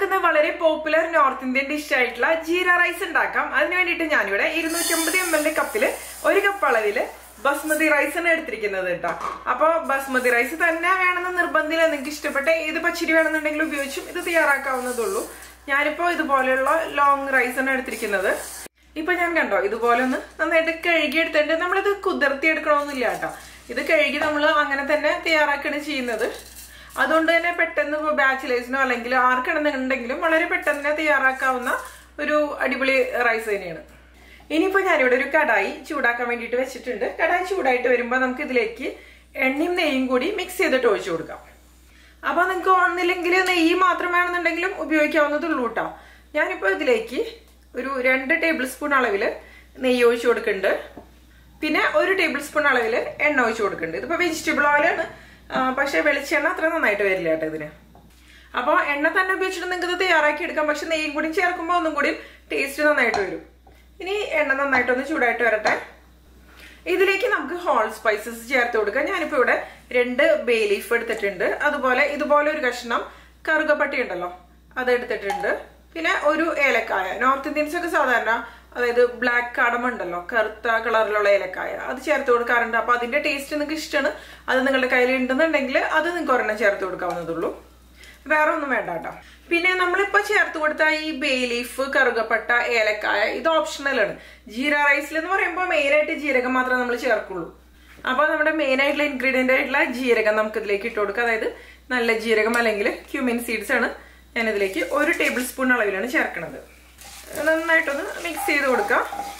നമുക്കിന്ന് വളരെ popular north Indian dish ആയിട്ടുള്ള ജീര റൈസ് ഉണ്ടാക്കാം അതിന് വേണ്ടിയിട്ട് ഞാനിവിടെ ഇരുന്നൂറ്റമ്പത് എം എൽ കപ്പില് ഒരു കപ്പ് അളവില് ബസ്മതി റൈസ് ആണ് എടുത്തിരിക്കുന്നത് കേട്ടോ അപ്പൊ ബസ്മതി റൈസ് തന്നെ വേണമെന്ന് നിർബന്ധമില്ല നിങ്ങൾക്ക് ഇഷ്ടപ്പെട്ട ഏത് പച്ചരി വേണമെന്നുണ്ടെങ്കിൽ ഉപയോഗിച്ചും ഇത് തയ്യാറാക്കാവുന്നതുള്ളൂ ഞാനിപ്പോ ഇതുപോലെയുള്ള ലോങ് റൈസ് ആണ് എടുത്തിരിക്കുന്നത് ഇപ്പൊ ഞാൻ കണ്ടോ ഇതുപോലെ ഒന്ന് നന്നായിട്ട് കഴുകി എടുത്തിട്ട് നമ്മളിത് കുതിർത്തി എടുക്കണമെന്നില്ല കേട്ടോ ഇത് കഴുകി നമ്മൾ അങ്ങനെ തന്നെ തയ്യാറാക്കുകയാണ് ചെയ്യുന്നത് അതുകൊണ്ട് തന്നെ പെട്ടെന്ന് ഇപ്പോൾ ബാച്ചിലേഴ്സിനോ അല്ലെങ്കിൽ ആർക്കാണെന്നുണ്ടെങ്കിലും വളരെ പെട്ടെന്ന് തയ്യാറാക്കാവുന്ന ഒരു അടിപൊളി റൈസ് തന്നെയാണ് ഇനിയിപ്പോൾ ഞാനിവിടെ ഒരു കടായി ചൂടാക്കാൻ വേണ്ടിയിട്ട് വെച്ചിട്ടുണ്ട് കടായി ചൂടായിട്ട് വരുമ്പോൾ നമുക്ക് ഇതിലേക്ക് എണ്ണയും നെയ്യും കൂടി മിക്സ് ചെയ്തിട്ട് ഒഴിച്ചു കൊടുക്കാം അപ്പൊ നിങ്ങൾക്ക് ഒന്നില്ലെങ്കിൽ നെയ്യ് മാത്രം വേണമെന്നുണ്ടെങ്കിലും ഉപയോഗിക്കാവുന്നതുള്ളൂ കേട്ടോ ഞാനിപ്പോൾ ഇതിലേക്ക് ഒരു രണ്ട് ടേബിൾ സ്പൂൺ അളവിൽ നെയ്യ് ഒഴിച്ചു കൊടുക്കുന്നുണ്ട് പിന്നെ ഒരു ടേബിൾ സ്പൂൺ അളവിൽ എണ്ണ ഒഴിച്ചു കൊടുക്കുന്നുണ്ട് ഇതിപ്പോൾ വെജിറ്റബിൾ ഓയിലാണ് പക്ഷേ വെളിച്ചെണ്ണ അത്ര നന്നായിട്ട് വരില്ല കേട്ടോ ഇതിന് അപ്പോൾ എണ്ണ തന്നെ ഉപയോഗിച്ചിട്ട് നിങ്ങൾക്ക് ഇത് തയ്യാറാക്കി എടുക്കാം പക്ഷെ നെയ്യും കൂടി ചേർക്കുമ്പോൾ ഒന്നും കൂടി ടേസ്റ്റ് നന്നായിട്ട് വരും ഇനി എണ്ണ നന്നായിട്ടൊന്ന് ചൂടായിട്ട് വരട്ടെ ഇതിലേക്ക് നമുക്ക് ഹോൾ സ്പൈസസ് ചേർത്ത് കൊടുക്കാം ഞാനിപ്പോൾ ഇവിടെ രണ്ട് ബേ ലീഫ് എടുത്തിട്ടുണ്ട് അതുപോലെ ഇതുപോലെ ഒരു കഷ്ണം കറുകപ്പട്ടി ഉണ്ടല്ലോ അത് എടുത്തിട്ടുണ്ട് പിന്നെ ഒരു ഏലക്കായ നോർത്ത് ഇന്ത്യൻസ് ഒക്കെ സാധാരണ അതായത് ബ്ലാക്ക് കാടമ ഉണ്ടല്ലോ കറുത്ത കളറിലുള്ള ഏലക്കായ അത് ചേർത്ത് കൊടുക്കാറുണ്ട് അപ്പൊ അതിന്റെ ടേസ്റ്റ് നിങ്ങൾക്ക് ഇഷ്ടമാണ് അത് നിങ്ങളുടെ കയ്യിൽ ഉണ്ടെന്നുണ്ടെങ്കിൽ അത് നിങ്ങൾക്ക് ഒരെണ്ണം ചേർത്ത് കൊടുക്കാവുന്നതുള്ളൂ വേറെ ഒന്നും വേണ്ട കേട്ടോ പിന്നെ നമ്മളിപ്പോ ചേർത്ത് കൊടുത്ത ഈ ബേ ലീഫ് കറുകപ്പട്ട ഏലക്കായ ഇത് ഓപ്ഷണലാണ് ജീര റൈസിൽ എന്ന് പറയുമ്പോൾ മെയിൻ ആയിട്ട് ജീരകം മാത്രമേ നമ്മൾ ചേർക്കുള്ളൂ അപ്പൊ നമ്മുടെ മെയിൻ ആയിട്ടുള്ള ഇൻഗ്രീഡിയന്റ് ആയിട്ടുള്ള ജീരകം നമുക്ക് ഇതിലേക്ക് ഇട്ട് കൊടുക്കാം അതായത് നല്ല ജീരകം അല്ലെങ്കിൽ ക്യൂമിൻ സീഡ്സ് ആണ് ഞാൻ ഇതിലേക്ക് ഒരു ടേബിൾ സ്പൂൺ അളവിലാണ് ചേർക്കുന്നത് നന്നായിട്ടൊന്ന് മിക്സ് ചെയ്ത് കൊടുക്കാം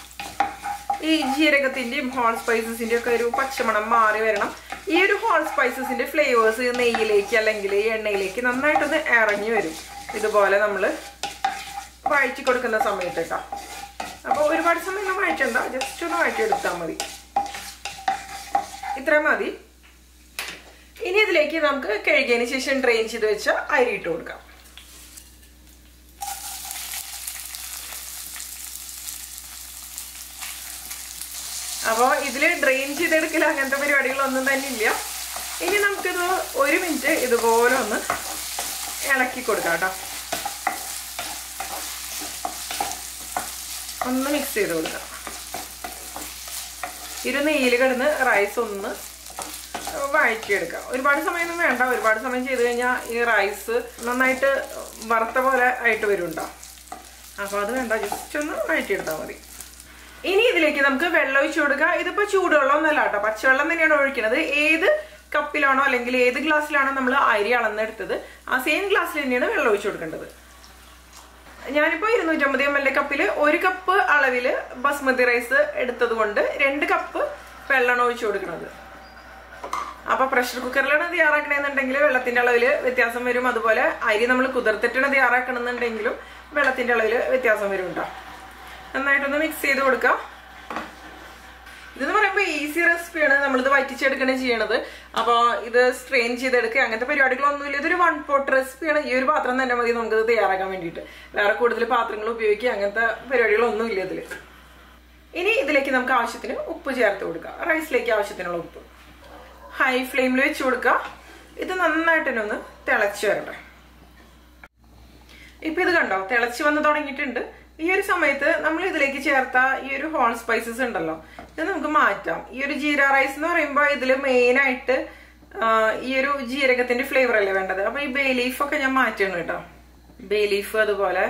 ഈ ജീരകത്തിന്റെയും ഹോൾ സ്പൈസസിന്റെ ഒക്കെ ഒരു പച്ചമണം മാറി വരണം ഈ ഒരു ഹോൾ സ്പൈസസിന്റെ ഫ്ലേവേഴ്സ് നെയ്യിലേക്ക് അല്ലെങ്കിൽ ഈ എണ്ണയിലേക്ക് നന്നായിട്ടൊന്ന് ഇറങ്ങി വരും ഇതുപോലെ നമ്മൾ വഴറ്റി കൊടുക്കുന്ന സമയത്ത് കേട്ടോ അപ്പോൾ ഒരുപാട് സമയം ഒന്നും വഴറ്റണ്ട ജസ്റ്റ് ഒന്ന് വഴറ്റിയെടുത്താൽ മതി ഇത്രയും മതി ഇനി ഇതിലേക്ക് നമുക്ക് കഴുകിയതിന് ശേഷം ഡ്രെയിൻ ചെയ്ത് വെച്ച അരി ഇട്ട് കൊടുക്കാം അപ്പോൾ ഇതിൽ ഡ്രെയിൻ ചെയ്തെടുക്കൽ അങ്ങനത്തെ പരിപാടികളൊന്നും തന്നെ ഇല്ല ഇനി നമുക്കിത് ഒരു മിനിറ്റ് ഇതുപോലെ ഒന്ന് ഇളക്കി കൊടുക്കാം കേട്ടോ ഒന്ന് മിക്സ് ചെയ്ത് കൊടുക്കാം ഇരു നെയ്യിൽ കിടന്ന് റൈസ് ഒന്ന് വഴറ്റിയെടുക്കാം ഒരുപാട് സമയമൊന്നും വേണ്ട ഒരുപാട് സമയം ചെയ്ത് കഴിഞ്ഞാൽ ഈ റൈസ് നന്നായിട്ട് വറുത്ത പോലെ ആയിട്ട് വരുന്നുണ്ടോ അപ്പോൾ അത് വേണ്ട ജസ്റ്റ് ഒന്ന് വഴറ്റിയെടുത്താൽ മതി ഇനി ഇതിലേക്ക് നമുക്ക് വെള്ളം ഒഴിച്ചു കൊടുക്കാം ഇതിപ്പോ ചൂടുവെള്ളം ഒന്നല്ല കേട്ടോ പച്ചവെള്ളം തന്നെയാണ് ഒഴിക്കുന്നത് ഏത് കപ്പിലാണോ അല്ലെങ്കിൽ ഏത് ഗ്ലാസ്സിലാണോ നമ്മൾ അരി അളന്നെടുത്തത് ആ സെയിം ഗ്ലാസ്സിൽ തന്നെയാണ് വെള്ളം ഒഴിച്ചു കൊടുക്കേണ്ടത് ഞാനിപ്പോ ഇരുന്നൂറ്റമ്പത് എം എൽ കപ്പിൽ ഒരു കപ്പ് അളവിൽ ബസ്മതി റൈസ് എടുത്തത് കൊണ്ട് രണ്ട് കപ്പ് വെള്ളമാണ് ഒഴിച്ചു കൊടുക്കുന്നത് അപ്പൊ പ്രഷർ കുക്കറിലാണ് തയ്യാറാക്കണമെന്നുണ്ടെങ്കിൽ വെള്ളത്തിന്റെ അളവിൽ വ്യത്യാസം വരും അതുപോലെ അരി നമ്മൾ കുതിർത്തിട്ടാണ് തയ്യാറാക്കണമെന്നുണ്ടെങ്കിലും വെള്ളത്തിന്റെ അളവിൽ വ്യത്യാസം വരും കേട്ടോ നന്നായിട്ടൊന്ന് മിക്സ് ചെയ്ത് കൊടുക്കാം ഇതെന്ന് പറയുമ്പോൾ ഈസി റെസിപ്പിയാണ് നമ്മളിത് വറ്റിച്ചെടുക്കണേ ചെയ്യണത് അപ്പോൾ ഇത് സ്ട്രെയിൻ ചെയ്തെടുക്കുക അങ്ങനത്തെ പരിപാടികളൊന്നുമില്ല ഇതൊരു വൺ പോട്ട് റെസിപ്പിയാണ് ഈ ഒരു പാത്രം തന്നെ മതി നമുക്കിത് തയ്യാറാക്കാൻ വേണ്ടിയിട്ട് വേറെ കൂടുതൽ പാത്രങ്ങൾ ഉപയോഗിക്കുക അങ്ങനത്തെ പരിപാടികളൊന്നും ഇല്ല ഇതിൽ ഇനി ഇതിലേക്ക് നമുക്ക് ആവശ്യത്തിന് ഉപ്പ് ചേർത്ത് കൊടുക്കാം റൈസിലേക്ക് ആവശ്യത്തിനുള്ള ഉപ്പ് ഹൈ ഫ്ലെയിമിൽ വെച്ച് കൊടുക്കുക ഇത് നന്നായിട്ട് തന്നെ ഒന്ന് തിളച്ച് വരട്ടെ ഇപ്പൊ ഇത് കണ്ടോ തിളച്ച് വന്ന് തുടങ്ങിയിട്ടുണ്ട് ഈ ഒരു സമയത്ത് നമ്മൾ ഇതിലേക്ക് ചേർത്ത ഈ ഒരു ഹോൾ സ്പൈസസ് ഉണ്ടല്ലോ ഇത് നമുക്ക് മാറ്റാം ഈ ഒരു ജീര റൈസ് എന്ന് പറയുമ്പോൾ ഇതിൽ മെയിൻ ആയിട്ട് ഈ ഒരു ജീരകത്തിന്റെ ഫ്ലേവർ അല്ലേ വേണ്ടത് അപ്പൊ ഈ ബേ ലീഫ് ഒക്കെ ഞാൻ മാറ്റണം കേട്ടോ ബേ ലീഫ് അതുപോലെ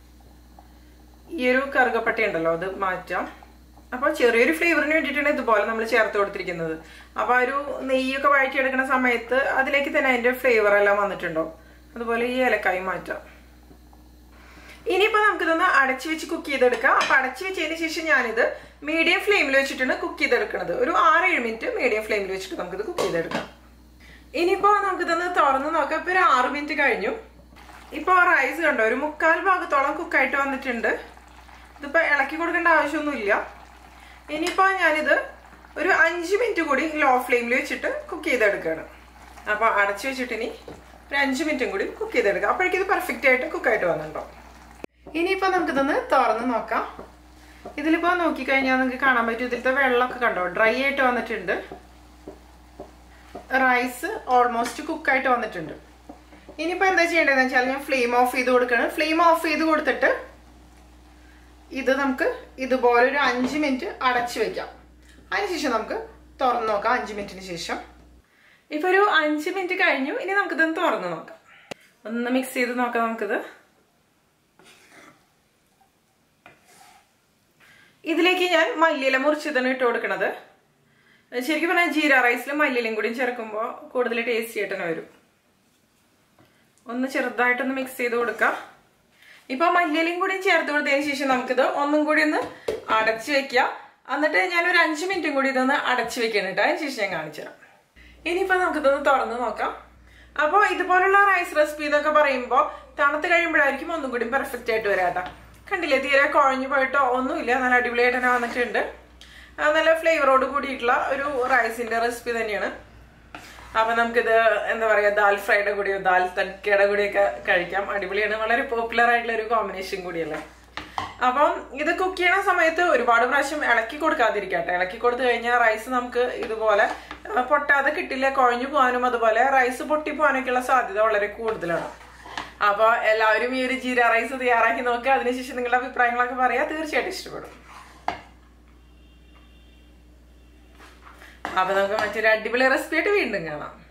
ഈ ഒരു കറുകപ്പട്ട ഉണ്ടല്ലോ അത് മാറ്റാം അപ്പൊ ചെറിയൊരു ഫ്ലേവറിന് വേണ്ടിയിട്ടാണ് ഇതുപോലെ നമ്മൾ ചേർത്ത് കൊടുത്തിരിക്കുന്നത് അപ്പൊ ആ ഒരു നെയ്യൊക്കെ വഴറ്റിയെടുക്കുന്ന സമയത്ത് അതിലേക്ക് തന്നെ അതിന്റെ ഫ്ലേവർ എല്ലാം വന്നിട്ടുണ്ടോ അതുപോലെ ഈ ഏലക്കായി മാറ്റാം ഇനിയിപ്പോ നമുക്കിതൊന്ന് അടച്ചു വെച്ച് കുക്ക് ചെയ്തെടുക്കാം അപ്പൊ അടച്ചു വെച്ചതിന് ശേഷം ഞാനിത് മീഡിയം ഫ്ലെയിമിൽ വെച്ചിട്ടാണ് കുക്ക് ചെയ്തെടുക്കുന്നത് ഒരു ആറേഴ് മിനിറ്റ് മീഡിയം ഫ്ലെയിമിൽ വെച്ചിട്ട് നമുക്കിത് കുക്ക് ചെയ്തെടുക്കാം ഇനിയിപ്പോ നമുക്കിതൊന്ന് തുറന്ന് നോക്കാം ഇപ്പൊ ഒരു ആറ് മിനിറ്റ് കഴിഞ്ഞു ഇപ്പൊ റൈസ് കണ്ടോ ഒരു മുക്കാൽ ഭാഗത്തോളം കുക്കായിട്ട് വന്നിട്ടുണ്ട് ഇതിപ്പോ ഇളക്കി കൊടുക്കേണ്ട ആവശ്യമൊന്നുമില്ല ഇനിയിപ്പോ ഞാനിത് ഒരു അഞ്ച് മിനിറ്റ് കൂടി ലോ ഫ്ലെയിമിൽ വെച്ചിട്ട് കുക്ക് ചെയ്തെടുക്കുകയാണ് അപ്പൊ അടച്ചു വെച്ചിട്ട് ഇനി ഒരു അഞ്ച് മിനിറ്റും കൂടി കുക്ക് ചെയ്തെടുക്കാം അപ്പോഴേക്കും ഇത് പെർഫെക്റ്റ് ആയിട്ട് കുക്കായിട്ട് വന്നിട്ടുണ്ടോ ഇനിയിപ്പോ നമുക്കിതൊന്ന് തുറന്ന് നോക്കാം ഇതിലിപ്പോ നോക്കിക്കഴിഞ്ഞാൽ നിങ്ങൾക്ക് കാണാൻ പറ്റും ഇതിലത്തെ വെള്ളമൊക്കെ കണ്ടോ ഡ്രൈ ആയിട്ട് വന്നിട്ടുണ്ട് റൈസ് ഓൾമോസ്റ്റ് കുക്കായിട്ട് വന്നിട്ടുണ്ട് ഇനിയിപ്പോ എന്താ ചെയ്യേണ്ടതെന്ന് വെച്ചാൽ ഞാൻ ഫ്ലെയിം ഓഫ് ചെയ്ത് കൊടുക്കണം ഫ്ലെയിം ഓഫ് ചെയ്ത് കൊടുത്തിട്ട് ഇത് നമുക്ക് ഇതുപോലെ ഒരു അഞ്ച് മിനിറ്റ് അടച്ചു വെക്കാം അതിനുശേഷം നമുക്ക് തുറന്നു നോക്കാം അഞ്ച് മിനിറ്റിന് ശേഷം ഇപ്പൊ ഒരു അഞ്ച് മിനിറ്റ് കഴിഞ്ഞു ഇനി നമുക്കിതൊന്ന് തുറന്നു നോക്കാം ഒന്ന് മിക്സ് ചെയ്ത് നോക്കാം നമുക്കിത് ഇതിലേക്ക് ഞാൻ മല്ലിയില മുറിച്ചതാണ് ഇട്ട് കൊടുക്കണത് ശരിക്കും പറഞ്ഞാൽ ജീര റൈസിൽ മല്ലിയിലും കൂടി ചേർക്കുമ്പോൾ കൂടുതൽ ടേസ്റ്റി ആയിട്ട് തന്നെ വരും ഒന്ന് ചെറുതായിട്ടൊന്ന് മിക്സ് ചെയ്ത് കൊടുക്കാം ഇപ്പൊ മല്ലിയിലും കൂടി ചേർത്ത് കൊടുത്തതിന് ശേഷം നമുക്കിത് ഒന്നും കൂടി ഒന്ന് അടച്ചു വെക്കാം എന്നിട്ട് ഞാൻ ഒരു അഞ്ച് മിനിറ്റും കൂടി ഇതൊന്ന് അടച്ചു വെക്കണം കേട്ടോ അതിന് ശേഷം ഞാൻ കാണിച്ചു തരാം ഇനിയിപ്പോ നമുക്കിതൊന്ന് തുറന്ന് നോക്കാം അപ്പോൾ ഇതുപോലുള്ള റൈസ് റെസിപ്പി എന്നൊക്കെ പറയുമ്പോൾ തണുത്ത് കഴിയുമ്പോഴായിരിക്കും ഒന്നും കൂടി പെർഫെക്റ്റ് ആയിട്ട് വരാം കേട്ടോ കണ്ടില്ലേ തീരെ കുഴഞ്ഞു പോയിട്ടോ ഒന്നുമില്ല നല്ല അടിപൊളിയായിട്ട് തന്നെ വന്നിട്ടുണ്ട് ആ, നല്ല ഫ്ലേവറോട് കൂടിയിട്ടുള്ള ഒരു റൈസിന്റെ റെസിപ്പി തന്നെയാണ് അപ്പൊ നമുക്കിത് എന്താ പറയാ ദാൽ ഫ്രൈയുടെ കൂടിയോ ദാൽ തഡ്ക്കയുടെ കൂടിയൊക്കെ കഴിക്കാം അടിപൊളിയാണ് വളരെ പോപ്പുലർ ആയിട്ടുള്ള ഒരു കോമ്പിനേഷൻ കൂടിയല്ലേ അപ്പം ഇത് കുക്ക് ചെയ്യണ സമയത്ത് ഒരുപാട് പ്രാവശ്യം ഇളക്കി കൊടുക്കാതിരിക്കട്ടെ ഇളക്കി കൊടുത്തു കഴിഞ്ഞാൽ റൈസ് നമുക്ക് ഇതുപോലെ ആ, പൊട്ടാതെ കിട്ടില്ല കുഴഞ്ഞു പോകാനും അതുപോലെ റൈസ് പൊട്ടി പോകാനൊക്കെയുള്ള സാധ്യത വളരെ കൂടുതലാണ് അപ്പൊ എല്ലാവരും ഈ ഒരു ജീര റൈസ് തയ്യാറാക്കി നോക്കുക അതിനുശേഷം നിങ്ങളുടെ അഭിപ്രായങ്ങളൊക്കെ പറയാ തീർച്ചയായിട്ടും ഇഷ്ടപ്പെടും അപ്പൊ നമുക്ക് മറ്റൊരു അടിപൊളി റെസിപ്പി ആയിട്ട് വീണ്ടും കാണാം